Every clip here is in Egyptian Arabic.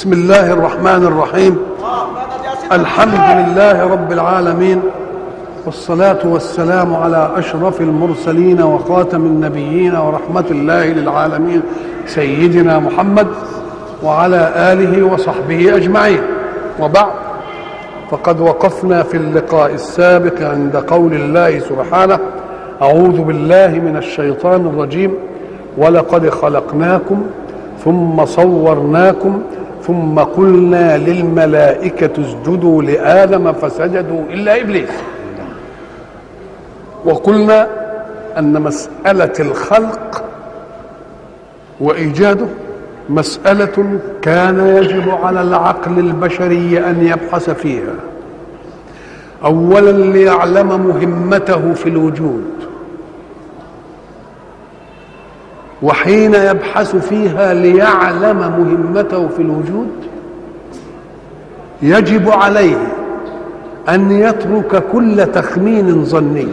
بسم الله الرحمن الرحيم الحمد لله رب العالمين والصلاة والسلام على أشرف المرسلين وخاتم النبيين ورحمة الله للعالمين سيدنا محمد وعلى آله وصحبه أجمعين وبعد فقد وقفنا في اللقاء السابق عند قول الله سبحانه أعوذ بالله من الشيطان الرجيم ولقد خلقناكم ثم صورناكم ثم قلنا للملائكة اسجدوا لآدم فسجدوا إلا إبليس وقلنا أن مسألة الخلق وإيجاده مسألة كان يجب على العقل البشري أن يبحث فيها أولا ليعلم مهمته في الوجود وحين يبحث فيها ليعلم مهمته في الوجود يجب عليه ان يترك كل تخمين ظني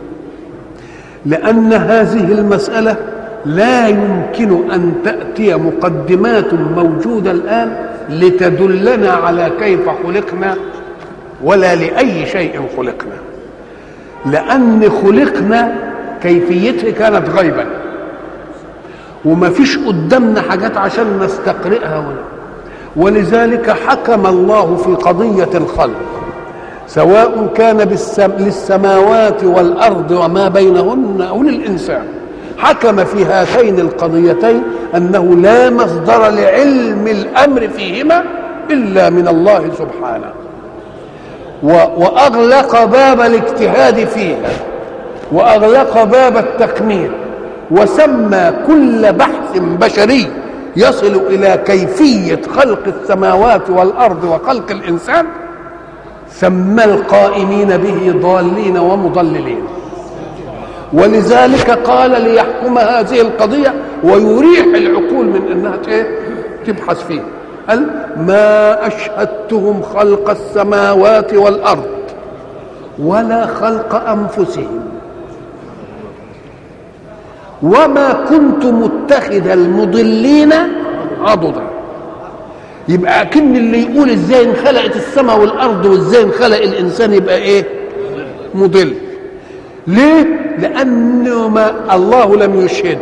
لان هذه المساله لا يمكن ان تاتي مقدمات موجوده الان لتدلنا على كيف خلقنا ولا لاي شيء خلقنا لان خلقنا كيفيته كانت غيبا وما فيش قدامنا حاجات عشان نستقرئها ولا ولذلك حكم الله في قضية الخلق سواء كان بالسم... للسماوات والأرض وما بينهن أو للإنسان حكم في هاتين القضيتين أنه لا مصدر لعلم الأمر فيهما إلا من الله سبحانه و... وأغلق باب الاجتهاد فيها وأغلق باب التكميل وسمى كل بحث بشري يصل الى كيفيه خلق السماوات والارض وخلق الانسان سمى القائمين به ضالين ومضللين ولذلك قال ليحكم هذه القضيه ويريح العقول من انها ايه تبحث فيه قال ما اشهدتهم خلق السماوات والارض ولا خلق انفسهم وما كنت متخذ المضلين عضدا يبقى اكن اللي يقول ازاي انخلقت السماء والارض وازاي انخلق الانسان يبقى ايه مضل ليه لانه ما الله لم يشهد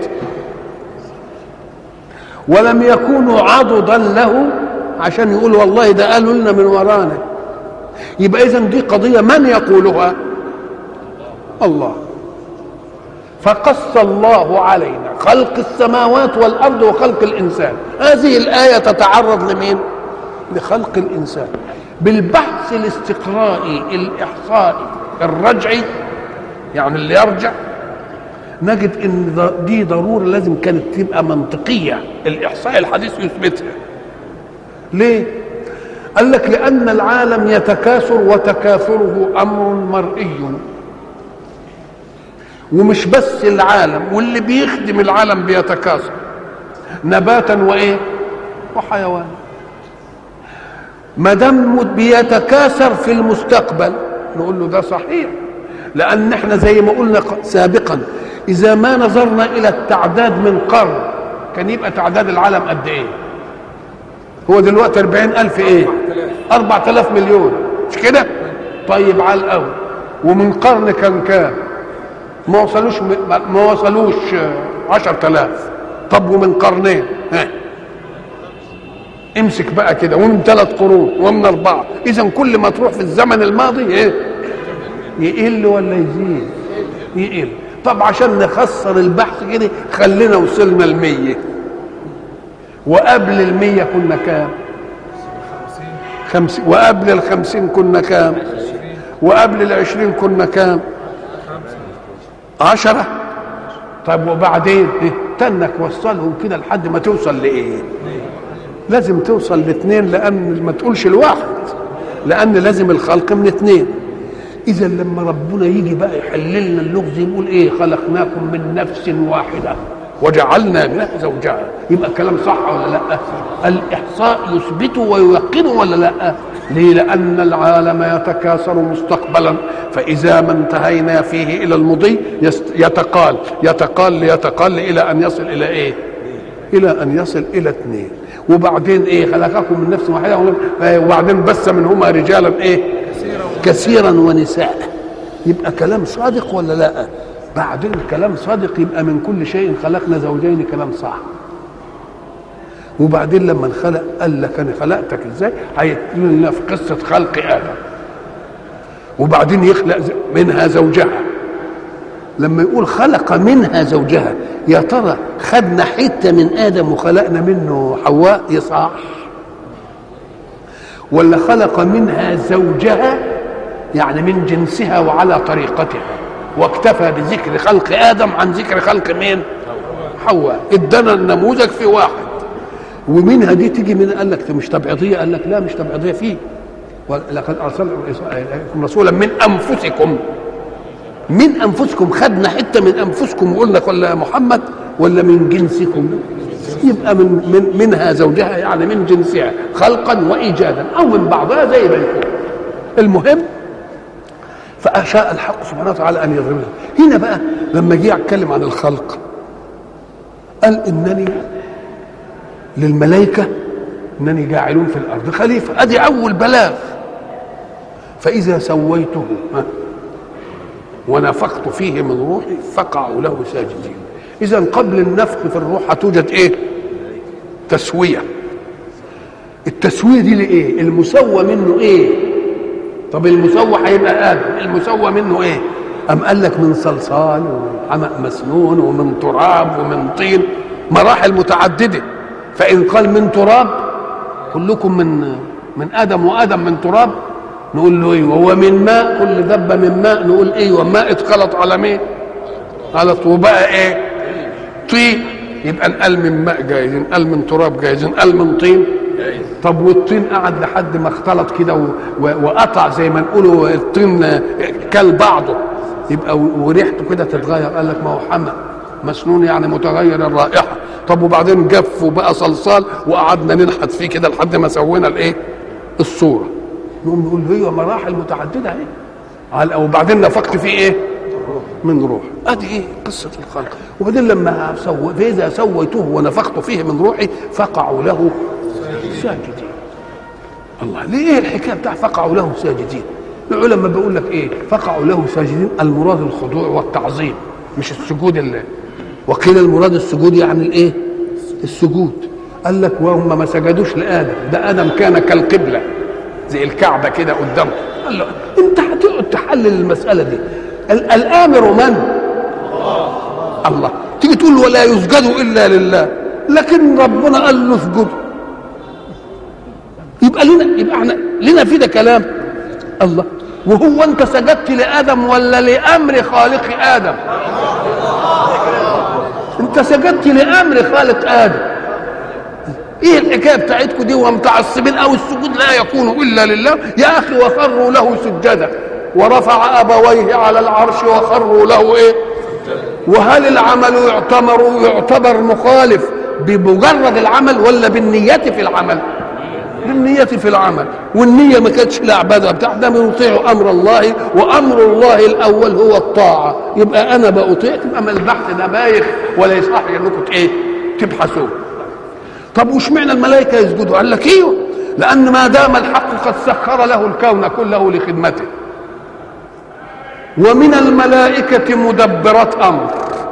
ولم يكونوا عضدا له عشان يقول والله ده قالوا لنا من ورانا يبقى اذا دي قضيه من يقولها الله فقص الله علينا خلق السماوات والارض وخلق الانسان هذه الايه تتعرض لمين لخلق الانسان بالبحث الاستقرائي الاحصائي الرجعي يعني اللي يرجع نجد ان دي ضروره لازم كانت تبقى منطقيه الاحصاء الحديث يثبتها ليه قال لك لان العالم يتكاثر وتكاثره امر مرئي ومش بس العالم واللي بيخدم العالم بيتكاثر نباتا وايه وحيوان ما دام بيتكاثر في المستقبل نقول له ده صحيح لان احنا زي ما قلنا سابقا اذا ما نظرنا الى التعداد من قرن كان يبقى تعداد العالم قد ايه هو دلوقتي أربعين ألف ايه أربعة آلاف مليون مش كده طيب على الأول ومن قرن كان كام ما وصلوش ما وصلوش 10000 طب ومن قرنين ها امسك بقى كده ومن ثلاث قرون ومن اربعه اذا كل ما تروح في الزمن الماضي ايه يقل ولا يزيد يقل طب عشان نخسر البحث كده خلينا وصلنا المية وقبل المية كنا كام خمسين وقبل الخمسين كنا كام وقبل العشرين كنا كام عشرة طيب وبعدين إيه؟ تنك وصلهم كده لحد ما توصل لايه لازم توصل لاثنين لان ما تقولش الواحد لان لازم الخلق من اثنين اذا لما ربنا يجي بقى يحل لنا اللغز يقول ايه خلقناكم من نفس واحده وجعلنا منها زوجها يبقى كلام صح ولا لا الاحصاء يثبته وييقنه ولا لا ليه لان العالم يتكاثر مستقبلا فاذا ما انتهينا فيه الى المضي يتقال يتقال يتقال الى ان يصل الى ايه الى ان يصل الى اثنين وبعدين ايه خلقكم من نفس واحده وبعدين بث منهما رجالا ايه كثيرا ونساء يبقى كلام صادق ولا لا بعدين كلام صادق يبقى من كل شيء خلقنا زوجين كلام صح وبعدين لما انخلق قال لك انا خلقتك ازاي هيتكلم لنا في قصه خلق ادم وبعدين يخلق منها زوجها لما يقول خلق منها زوجها يا ترى خدنا حته من ادم وخلقنا منه حواء يصح ولا خلق منها زوجها يعني من جنسها وعلى طريقتها واكتفى بذكر خلق ادم عن ذكر خلق مين حواء ادانا النموذج في واحد ومنها دي تيجي من قال لك مش تبعيضيه قال لك لا مش تبعيضيه فيه ولقد ارسلنا رسولا من انفسكم من انفسكم خدنا حته من انفسكم وقلنا ولا محمد ولا من جنسكم يبقى من, من منها زوجها يعني من جنسها خلقا وايجادا او من بعضها زي ما يكون المهم فاشاء الحق سبحانه وتعالى ان يضربها هنا بقى لما جه يتكلم عن الخلق قال انني للملائكه انني جاعلون في الارض خليفه ادي اول بلاغ فاذا سويته ونفخت فيه من روحي فقعوا له ساجدين اذا قبل النفخ في الروح هتوجد ايه تسويه التسويه دي لايه المسوى منه ايه طب المسوى هيبقى ادم المسوى منه ايه ام قال لك من صلصال وحمأ مسنون ومن تراب ومن طين مراحل متعدده فان قال من تراب كلكم من من ادم وادم من تراب نقول له ايوه هو من ماء كل دبه من ماء نقول ايوه ماء اتخلط على مين على وبقى ايه طين يبقى نقل من ماء جايز نقل من تراب جايز نقل من طين طب والطين قعد لحد ما اختلط كده و... و... وقطع زي ما نقولوا الطين كل بعضه يبقى وريحته كده تتغير قال لك ما هو حمى مسنون يعني متغير الرائحه طب وبعدين جف وبقى صلصال وقعدنا ننحت فيه كده لحد ما سوينا الايه الصوره نقوم نقول هي مراحل متعدده اهي على وبعدين نفخت فيه ايه من روح ادي ايه قصه الخلق وبعدين لما سو... فاذا سويته ونفخت فيه من روحي فقعوا له ساجدين الله ليه ايه الحكايه بتاع فقعوا له ساجدين العلماء بيقول لك ايه فقعوا له ساجدين المراد الخضوع والتعظيم مش السجود اللي وقيل المراد السجود يعني الايه السجود قال لك وهم ما سجدوش لادم ده ادم كان كالقبله زي الكعبه كده قدامه قال له انت هتقعد تحلل المساله دي الامر من الله تيجي تقول ولا يسجد الا لله لكن ربنا قال له اسجد يبقى لنا يبقى احنا لنا في ده كلام الله وهو انت سجدت لادم ولا لامر خالق ادم انت سجدت لامر خالق ادم ايه الحكايه بتاعتكم دي ومتعصبين او السجود لا يكون الا لله يا اخي وخروا له سجدا ورفع ابويه على العرش وخروا له ايه وهل العمل يعتبر يعتبر مخالف بمجرد العمل ولا بالنية في العمل بالنية في العمل والنية ما كانتش العبادة بتاع ده بنطيع أمر الله وأمر الله الأول هو الطاعة يبقى أنا بأطيع تبقى ما البحث ده بايخ ولا يصح إنكم إيه تبحثوه طب وش معنى الملائكة يسجدوا قال لك ايوه لأن ما دام الحق قد سخر له الكون كله لخدمته ومن الملائكة مدبرات أمر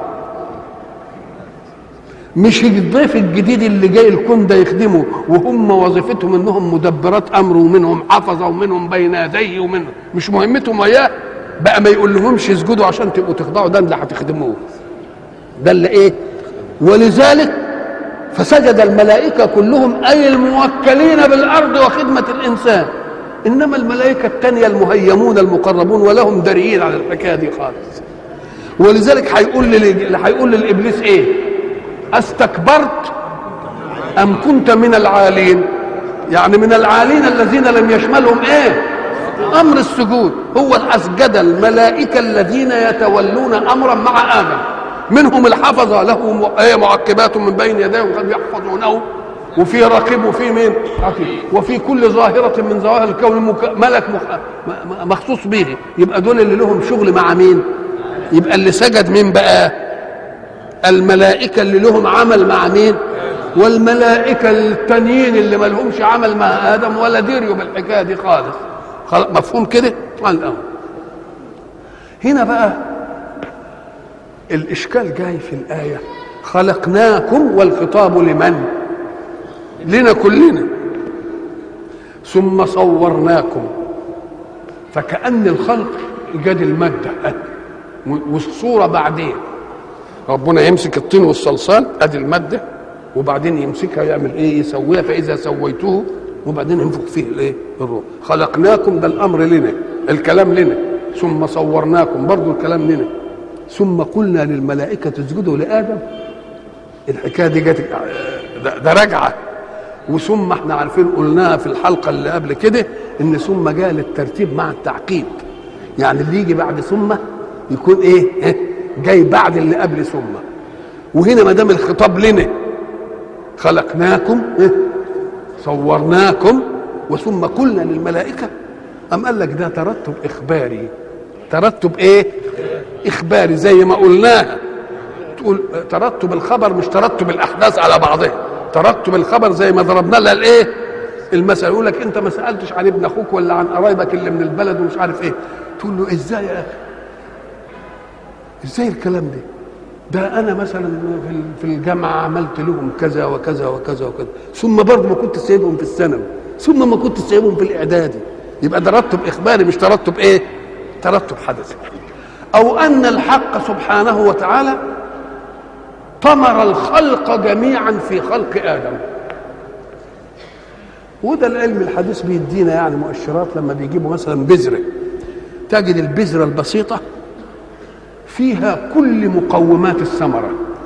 مش الضيف الجديد اللي جاي الكون ده يخدمه وهم وظيفتهم انهم مدبرات امر ومنهم حفظه ومنهم بين يديه ومنهم مش مهمتهم وياه بقى ما يقول لهمش اسجدوا عشان تبقوا تخضعوا ده اللي هتخدموه ده اللي ايه ولذلك فسجد الملائكة كلهم أي الموكلين بالأرض وخدمة الإنسان إنما الملائكة التانية المهيمون المقربون ولهم دريين على الحكاية دي خالص ولذلك هيقول لل... هيقول للإبليس إيه أستكبرت أم كنت من العالين يعني من العالين الذين لم يشملهم إيه أمر السجود هو أسجد الملائكة الذين يتولون أمرا مع آدم منهم الحفظة له معقبات من بين يديه وقد يحفظونه وفي رقيب وفي مين عقيب وفي كل ظاهرة من ظواهر الكون ملك مخصوص به يبقى دول اللي لهم شغل مع مين يبقى اللي سجد مين بقى الملائكة اللي لهم عمل مع مين والملائكه التانيين اللي ما لهمش عمل مع ادم ولا ديريوا بالحكايه دي خالص خلاص مفهوم كده على الامر هنا بقى الاشكال جاي في الايه خلقناكم والخطاب لمن لنا كلنا ثم صورناكم فكأن الخلق إيجاد المادة والصورة بعدين ربنا يمسك الطين والصلصال ادي الماده وبعدين يمسكها يعمل ايه يسويها فاذا سويته وبعدين ينفخ فيه الايه الروح خلقناكم ده الامر لنا الكلام لنا ثم صورناكم برضو الكلام لنا ثم قلنا للملائكه اسجدوا لادم الحكايه دي جت ده, ده رجعه وثم احنا عارفين قلناها في الحلقه اللي قبل كده ان ثم جاء للترتيب مع التعقيب يعني اللي يجي بعد ثم يكون ايه جاي بعد اللي قبل ثم وهنا ما دام الخطاب لنا خلقناكم إيه؟ صورناكم وثم قلنا للملائكه أم قال لك ده ترتب إخباري ترتب إيه؟ إخباري زي ما قلناها تقول ترتب الخبر مش ترتب الأحداث على بعضها ترتب الخبر زي ما ضربنا لها الإيه؟ المثل يقول لك أنت ما سألتش عن ابن أخوك ولا عن قرايبك اللي من البلد ومش عارف إيه تقول له إزاي يا أخي؟ إزاي الكلام ده؟ ده انا مثلا في الجامعه عملت لهم كذا وكذا وكذا وكذا ثم برضه ما كنت سايبهم في الثانوي ثم ما كنت سايبهم في الاعدادي يبقى ده ترتب اخباري مش ترتب ايه ترتب حدثي او ان الحق سبحانه وتعالى طمر الخلق جميعا في خلق ادم وده العلم الحديث بيدينا يعني مؤشرات لما بيجيبوا مثلا بذره تجد البذره البسيطه فيها كل مقومات الثمرة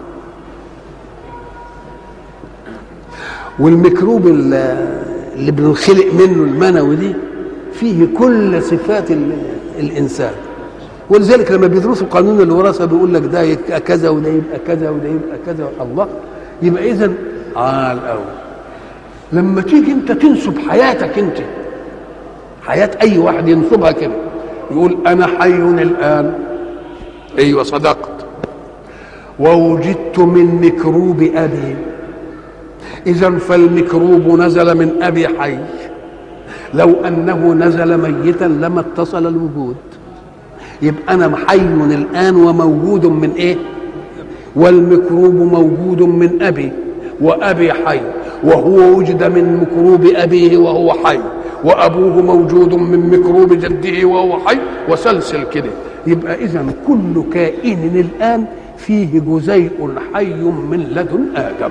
والميكروب اللي بنخلق منه المنوي دي فيه كل صفات الإنسان ولذلك لما بيدرسوا قانون الوراثة بيقول لك ده يبقى كذا وده يبقى كذا وده يبقى كذا الله يبقى إذا آه الأول لما تيجي أنت تنسب حياتك أنت حياة أي واحد ينسبها كده يقول أنا حي الآن ايوه صدقت ووجدت من مكروب ابي اذا فالمكروب نزل من ابي حي لو انه نزل ميتا لما اتصل الوجود يبقى انا حي الان وموجود من ايه والمكروب موجود من ابي وابي حي وهو وجد من مكروب ابيه وهو حي وابوه موجود من مكروب جده وهو حي وسلسل كده يبقى اذا كل كائن الان فيه جزيء حي من لدن ادم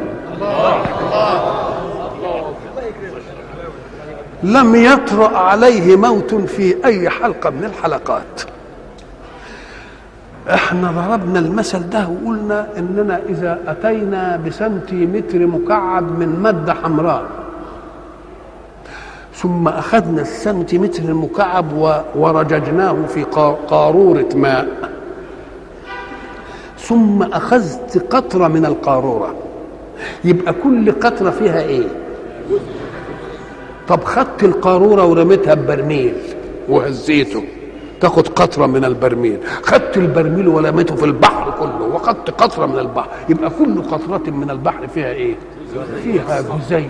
لم يطرا عليه موت في اي حلقه من الحلقات احنا ضربنا المثل ده وقلنا اننا اذا اتينا بسنتيمتر مكعب من ماده حمراء ثم أخذنا السنتيمتر المكعب ورججناه في قارورة ماء ثم أخذت قطرة من القارورة يبقى كل قطرة فيها إيه طب خدت القارورة ورميتها ببرميل وهزيته تاخد قطرة من البرميل خدت البرميل ورميته في البحر كله وخدت قطرة من البحر يبقى كل قطرة من البحر فيها ايه فيها جزيء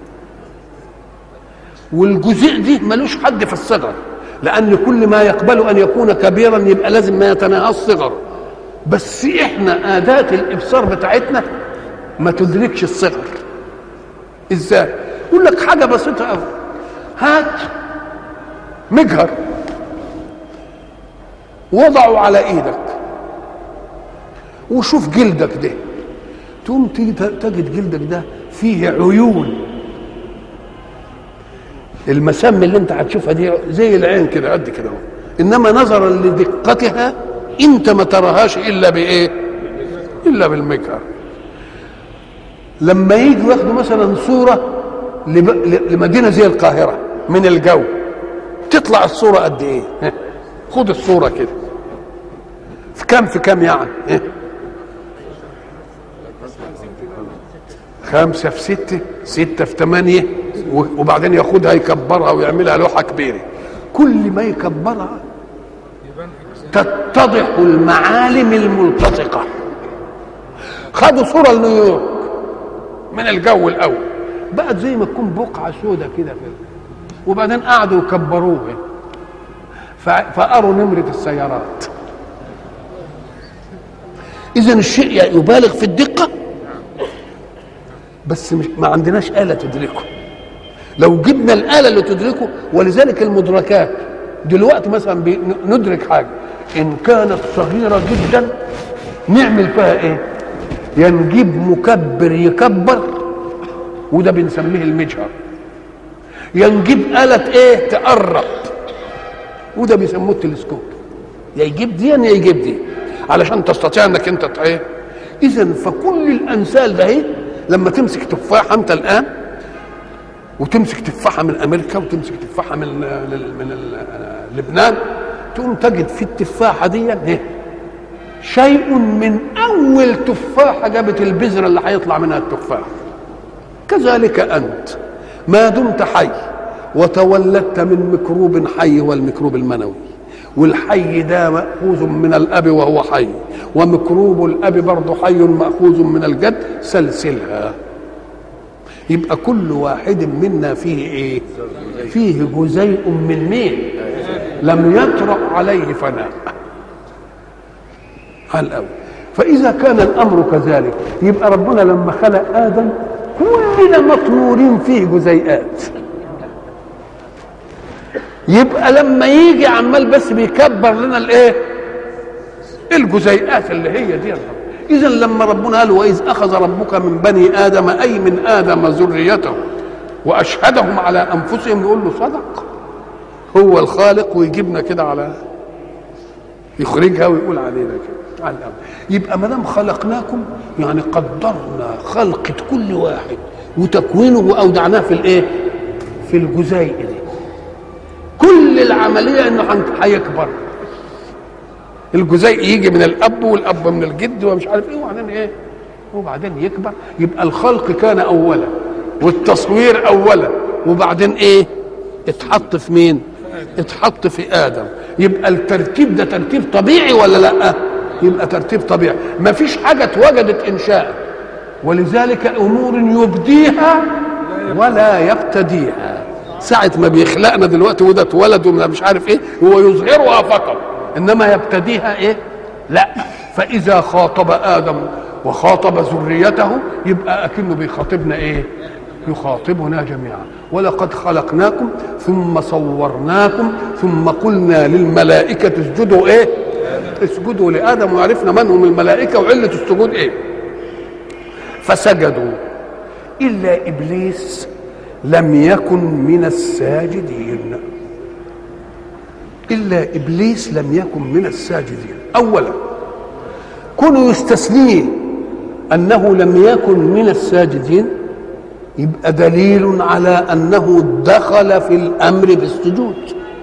والجزيء دي ملوش حد في الصغر لان كل ما يقبل ان يكون كبيرا يبقى لازم ما يتناهى الصغر بس احنا اداه الابصار بتاعتنا ما تدركش الصغر ازاي يقول لك حاجه بسيطه قوي هات مجهر وضعه على ايدك وشوف جلدك ده تقوم تيجي تجد جلدك ده فيه عيون المسام اللي انت هتشوفها دي زي العين كده قد كده انما نظرا لدقتها انت ما تراهاش الا بايه الا بالمجهر لما يجوا ياخدوا مثلا صوره لمدينه زي القاهره من الجو تطلع الصوره قد ايه خد الصوره كده في كام في كام يعني خمسة في ستة ستة في ثمانية وبعدين ياخدها يكبرها ويعملها لوحة كبيرة كل ما يكبرها تتضح المعالم الملتصقة خدوا صورة لنيويورك من الجو الاول بقت زي ما تكون بقعه سودة كده كده وبعدين قعدوا يكبروها فقروا نمره السيارات اذا الشيء يبالغ في الدقه بس مش ما عندناش اله تدركه لو جبنا الاله اللي تدركه ولذلك المدركات دلوقتي مثلا ندرك حاجه ان كانت صغيره جدا نعمل فيها ايه يا نجيب مكبر يكبر وده بنسميه المجهر يا نجيب آلة ايه تقرب وده بيسموه التلسكوب يا يجيب دي يا يجيب دي علشان تستطيع انك انت ايه اذا فكل الامثال ده ايه لما تمسك تفاحه انت الان وتمسك تفاحه من امريكا وتمسك تفاحه من من لبنان تقوم تجد في التفاحه دي ايه شيء من اول تفاحه جابت البذره اللي هيطلع منها التفاح كذلك انت ما دمت حي وتولدت من ميكروب حي والميكروب المنوي والحي ده مأخوذ من الأب وهو حي وميكروب الأب برضه حي مأخوذ من الجد سلسلها يبقى كل واحد منا فيه ايه فيه جزيء من مين لم يطرأ عليه فناء على الأول فإذا كان الأمر كذلك يبقى ربنا لما خلق آدم كلنا مطمورين فيه جزيئات يبقى لما يجي عمال بس بيكبر لنا الايه الجزيئات اللي هي دي اذا لما ربنا قال واذ اخذ ربك من بني ادم اي من ادم ذريته واشهدهم على انفسهم نقول له صدق هو الخالق ويجيبنا كده على يخرجها ويقول علينا كده على الأمر. يبقى ما دام خلقناكم يعني قدرنا خلقة كل واحد وتكوينه واودعناه في الايه؟ في الجزيء دي كل العمليه انه هيكبر الجزيء يجي من الاب والاب من الجد ومش عارف ايه وبعدين ايه وبعدين يكبر يبقى الخلق كان اولا والتصوير اولا وبعدين ايه اتحط في مين اتحط في ادم يبقى الترتيب ده ترتيب طبيعي ولا لا يبقى ترتيب طبيعي ما فيش حاجه اتوجدت انشاء ولذلك امور يبديها ولا يبتديها ساعة ما بيخلقنا دلوقتي وده اتولد ولا مش عارف ايه هو يظهرها فقط انما يبتديها ايه لا فاذا خاطب ادم وخاطب ذريته يبقى اكنه بيخاطبنا ايه يخاطبنا جميعا ولقد خلقناكم ثم صورناكم ثم قلنا للملائكة اسجدوا ايه اسجدوا لآدم وعرفنا من هم الملائكة وعلة السجود ايه فسجدوا إلا إبليس لم يكن من الساجدين إلا إبليس لم يكن من الساجدين أولا كونوا يستثنيه أنه لم يكن من الساجدين يبقى دليل على أنه دخل في الأمر بالسجود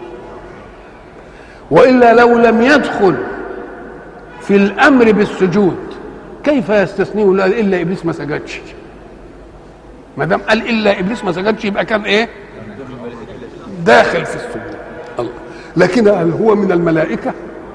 وإلا لو لم يدخل في الأمر بالسجود كيف يستثنيه إلا إبليس ما سجدش ما دام قال الا ابليس ما سجدش يبقى كان ايه داخل في السجود الله لكن هل هو من الملائكه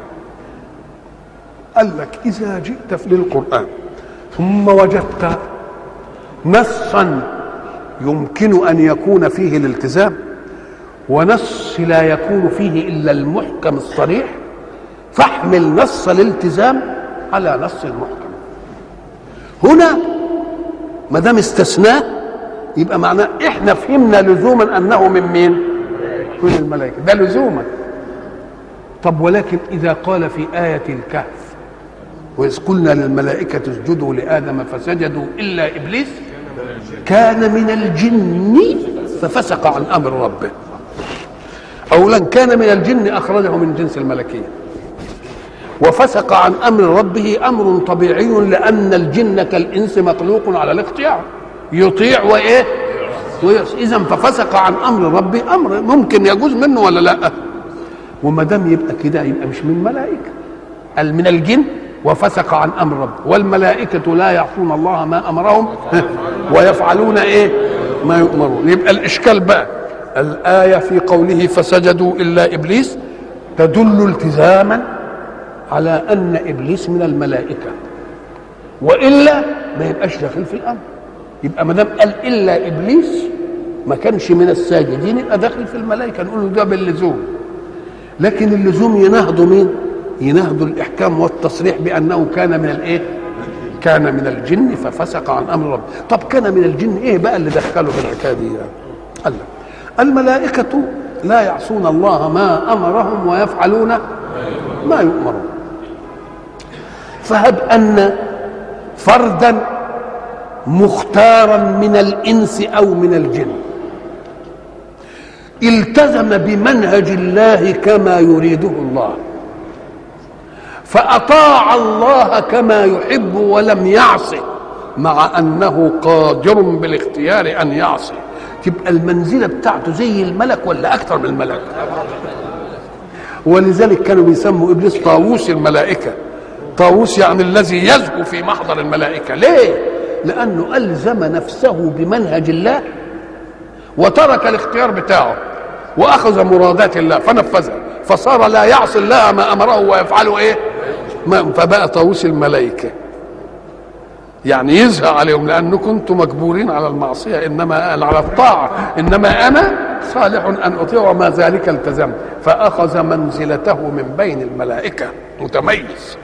قال لك اذا جئت في للقران ثم وجدت نصا يمكن ان يكون فيه الالتزام ونص لا يكون فيه الا المحكم الصريح فاحمل نص الالتزام على نص المحكم هنا ما دام استثناه يبقى معناه احنا فهمنا لزوما انه من مين من الملائكه ده لزوما طب ولكن اذا قال في ايه الكهف واذ قلنا للملائكه اسجدوا لادم فسجدوا الا ابليس كان من الجن ففسق عن امر ربه اولا كان من الجن اخرجه من جنس الملكيه وفسق عن امر ربه امر طبيعي لان الجن كالانس مخلوق على الاختيار يطيع وايه اذا ففسق عن امر ربه امر ممكن يجوز منه ولا لا وما دام يبقى كده يبقى مش من ملائكه قال من الجن وفسق عن امر ربه والملائكه لا يعصون الله ما امرهم ويفعلون ايه ما يؤمرون يبقى الاشكال بقى الايه في قوله فسجدوا الا ابليس تدل التزاما على ان ابليس من الملائكه والا ما يبقاش داخل في الامر يبقى ما دام قال الا ابليس ما كانش من الساجدين يبقى داخل في الملائكه نقول له ده باللزوم لكن اللزوم ينهض مين؟ ينهض الاحكام والتصريح بانه كان من الايه؟ كان من الجن ففسق عن امر ربه طب كان من الجن ايه بقى اللي دخله في الحكايه دي يعني؟ قال لك الملائكه لا يعصون الله ما امرهم ويفعلون ما يؤمرون فهب ان فردا مختارا من الانس او من الجن التزم بمنهج الله كما يريده الله فاطاع الله كما يحب ولم يعصه مع انه قادر بالاختيار ان يعصي تبقى المنزله بتاعته زي الملك ولا اكثر من الملك ولذلك كانوا بيسموا ابليس طاووس الملائكه طاووس يعني الذي يزهو في محضر الملائكه ليه لانه الزم نفسه بمنهج الله وترك الاختيار بتاعه واخذ مرادات الله فنفذها فصار لا يعصي الله ما امره ويفعله ايه ما فبقى طاووس الملائكه يعني يزهى عليهم لانكم كنتم مجبورين على المعصيه انما على الطاعه انما انا صالح ان اطيع وما ذلك التزمت فاخذ منزلته من بين الملائكه متميز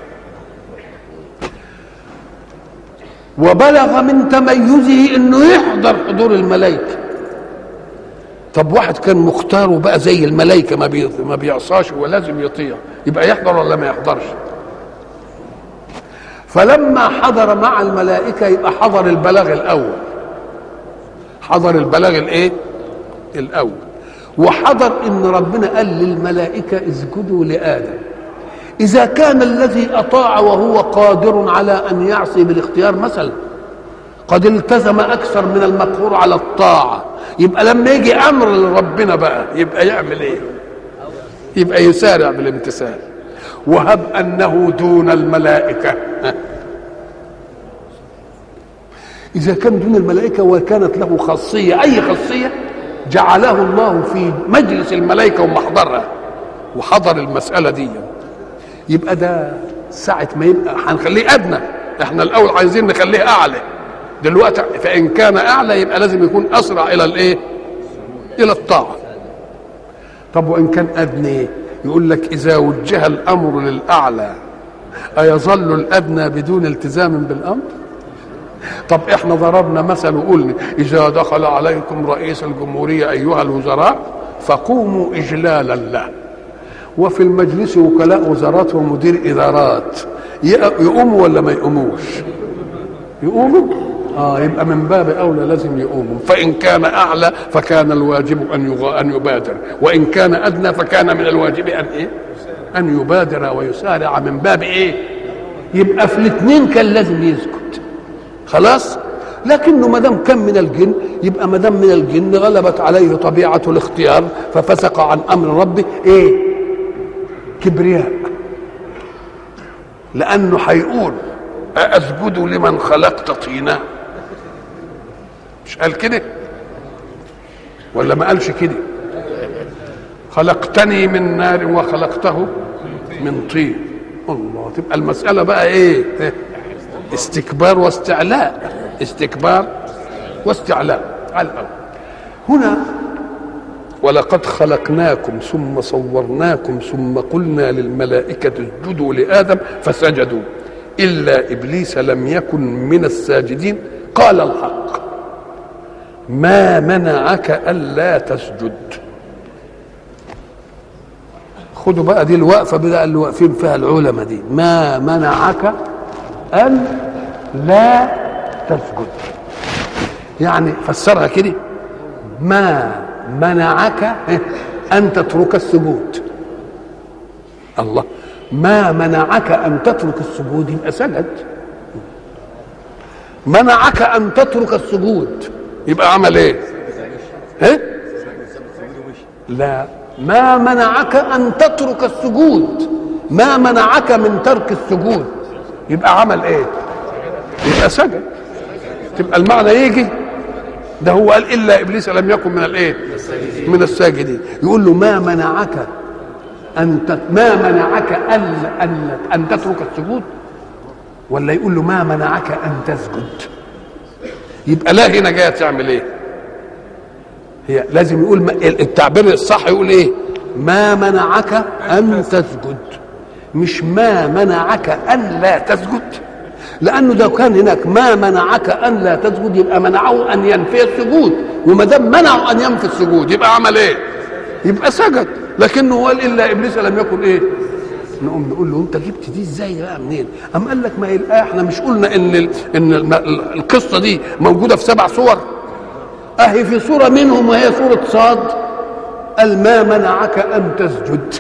وبلغ من تميزه انه يحضر حضور الملائكه طب واحد كان مختار وبقى زي الملائكه ما بي ما بيعصاش ولازم يطيع يبقى يحضر ولا ما يحضرش فلما حضر مع الملائكه يبقى حضر البلاغ الاول حضر البلاغ الايه الاول وحضر ان ربنا قال للملائكه اسجدوا لادم اذا كان الذي اطاع وهو قادر على ان يعصي بالاختيار مثلا قد التزم اكثر من المقهور على الطاعه يبقى لما يجي امر لربنا بقى يبقى يعمل ايه يبقى يسارع بالامتثال وهب انه دون الملائكه اذا كان دون الملائكه وكانت له خاصيه اي خاصيه جعله الله في مجلس الملائكه ومحضرها وحضر المساله دي يبقى ده ساعه ما يبقى هنخليه ادنى احنا الاول عايزين نخليه اعلى دلوقتي فان كان اعلى يبقى لازم يكون اسرع الى الايه الى الطاعه طب وان كان ادنى يقول لك اذا وجه الامر للاعلى ايظل الادنى بدون التزام بالامر طب احنا ضربنا مثل وقلنا اذا دخل عليكم رئيس الجمهوريه ايها الوزراء فقوموا اجلالا له وفي المجلس وكلاء وزارات ومدير ادارات يقوموا ولا ما يقوموش يقوموا اه يبقى من باب اولى لازم يقوموا فان كان اعلى فكان الواجب ان يغ... ان يبادر وان كان ادنى فكان من الواجب ان ايه ان يبادر ويسارع من باب ايه يبقى في الاثنين كان لازم يسكت خلاص لكنه ما دام كان من الجن يبقى ما دام من الجن غلبت عليه طبيعه الاختيار ففسق عن امر ربه ايه كبرياء لانه هيقول أسجد لمن خلقت طينا مش قال كده ولا ما قالش كده خلقتني من نار وخلقته من طين الله تبقى المسألة بقى ايه استكبار واستعلاء استكبار واستعلاء على الأول هنا ولقد خلقناكم ثم صورناكم ثم قلنا للملائكة اسجدوا لآدم فسجدوا إلا إبليس لم يكن من الساجدين قال الحق ما منعك ألا تسجد خدوا بقى دي الوقفة بقى اللي واقفين فيها العلماء دي ما منعك أن لا تسجد يعني فسرها كده ما منعك أن تترك السجود الله ما منعك ان تترك السجود يبقى سجد منعك ان تترك السجود يبقى عمل ايه ها لا ما منعك ان تترك السجود ما منعك من ترك السجود يبقى عمل ايه يبقى سجد تبقى المعنى يجي ده هو قال الا ابليس لم يكن من الايه من الساجدين يقول له ما منعك أن ما منعك أن أن أن تترك السجود ولا يقول له ما منعك أن تسجد يبقى لا هنا جايه تعمل ايه هي لازم يقول ما- التعبير الصح يقول ايه ما منعك ان تسجد مش ما منعك ان لا تسجد لانه لو كان هناك ما منعك ان لا تسجد يبقى منعه ان ينفي السجود وما دام منعه ان ينفي السجود يبقى عمل ايه يبقى سجد لكنه قال الا ابليس لم يكن ايه نقوم نقول له انت جبت دي ازاي بقى منين؟ أم قال لك ما هي الايه احنا مش قلنا ان ال ان الم- القصه دي موجوده في سبع صور؟ اهي في صوره منهم وهي صوره صاد قال ما منعك ان تسجد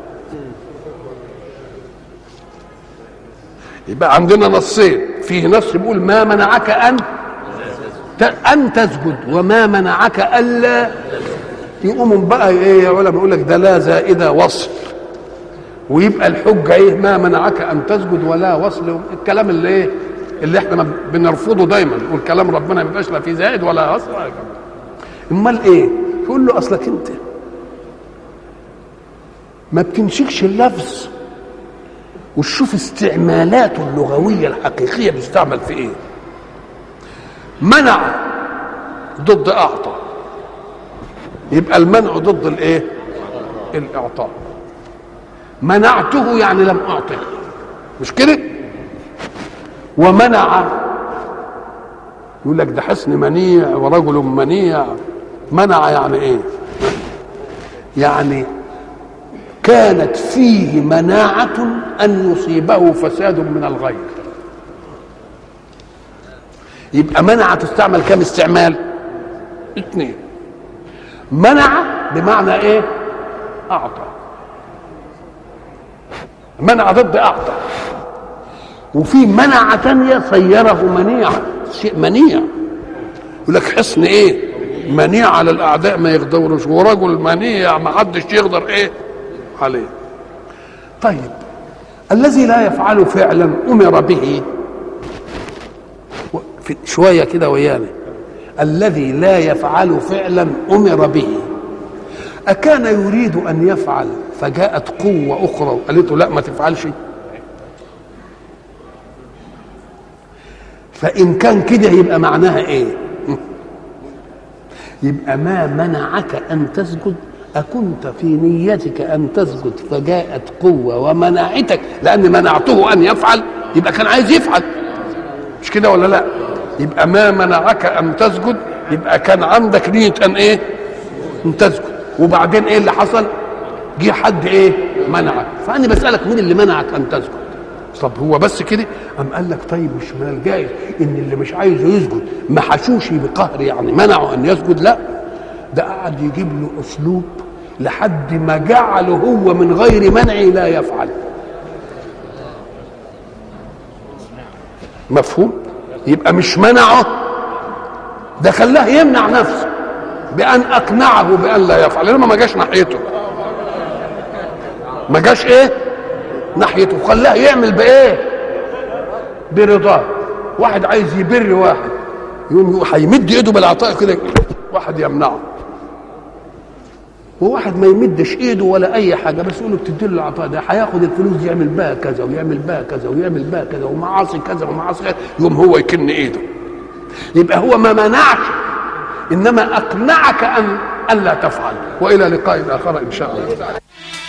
يبقى عندنا نصين فيه نص بيقول ما منعك ان ت- ان تسجد وما منعك الا يقوموا بقى ايه يا علماء يقول لك ده لا زائده وصل ويبقى الحجه ايه ما منعك ان تسجد ولا وصل الكلام اللي ايه اللي احنا ما بنرفضه دايما نقول كلام ربنا ما يبقاش لا فيه زائد ولا وصل ولا كلام. امال ايه يقول له اصلك انت ما بتمسكش اللفظ وتشوف استعمالاته اللغويه الحقيقيه بيستعمل في ايه منع ضد اعطى يبقى المنع ضد الايه الاعطاء منعته يعني لم اعطه مش كده ومنع يقول لك ده حسن منيع ورجل منيع منع يعني ايه يعني كانت فيه مناعة أن يصيبه فساد من الغير يبقى منع تستعمل كم استعمال اثنين منع بمعنى ايه اعطى منع ضد اعطى وفي منع تانية صيره منيع شيء منيع يقول لك حصن ايه منيع على الاعداء ما يقدروش ورجل منيع ما حدش يقدر ايه عليه طيب الذي لا يفعل فعلا امر به في شويه كده ويانا الذي لا يفعل فعلا امر به اكان يريد ان يفعل فجاءت قوه اخرى وقالت له لا ما تفعلش فان كان كده يبقى معناها ايه يبقى ما منعك ان تسجد أكنت في نيتك أن تسجد فجاءت قوة ومنعتك لأن منعته أن يفعل يبقى كان عايز يفعل مش كده ولا لا يبقى ما منعك أن تسجد يبقى كان عندك نية أن إيه أن تسجد وبعدين إيه اللي حصل جه حد إيه منعك فأنا بسألك مين اللي منعك أن تسجد طب هو بس كده أم قال لك طيب مش من الجائز إن اللي مش عايز يسجد ما حشوش بقهر يعني منعه أن يسجد لا ده قعد يجيب له اسلوب لحد ما جعله هو من غير منع لا يفعل مفهوم يبقى مش منعه ده خلاه يمنع نفسه بان اقنعه بان لا يفعل لما ما جاش ناحيته ما جاش ايه ناحيته خلاه يعمل بايه برضاه واحد عايز يبر واحد يقوم هيمد ايده بالعطاء كده واحد يمنعه وواحد ما يمدش ايده ولا اي حاجه بس يقول له بتدي له العطاء ده هياخد الفلوس دي يعمل بها كذا ويعمل بها كذا ويعمل بها كذا ومعاصي كذا ومعاصي كذا يقوم هو يكن ايده يبقى هو ما منعك انما اقنعك ان الا تفعل والى لقاء اخر ان شاء الله